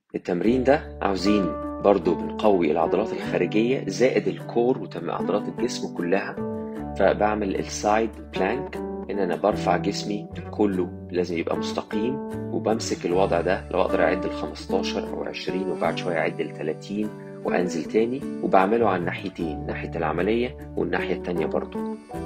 التمرين ده عاوزين برضو بنقوي العضلات الخارجية زائد الكور وتم عضلات الجسم كلها فبعمل السايد بلانك ان انا برفع جسمي كله لازم يبقى مستقيم وبمسك الوضع ده لو اقدر اعد ل 15 او 20 وبعد شويه اعد ل 30 وانزل تاني وبعمله على الناحيتين ناحيه العمليه والناحيه التانيه برضو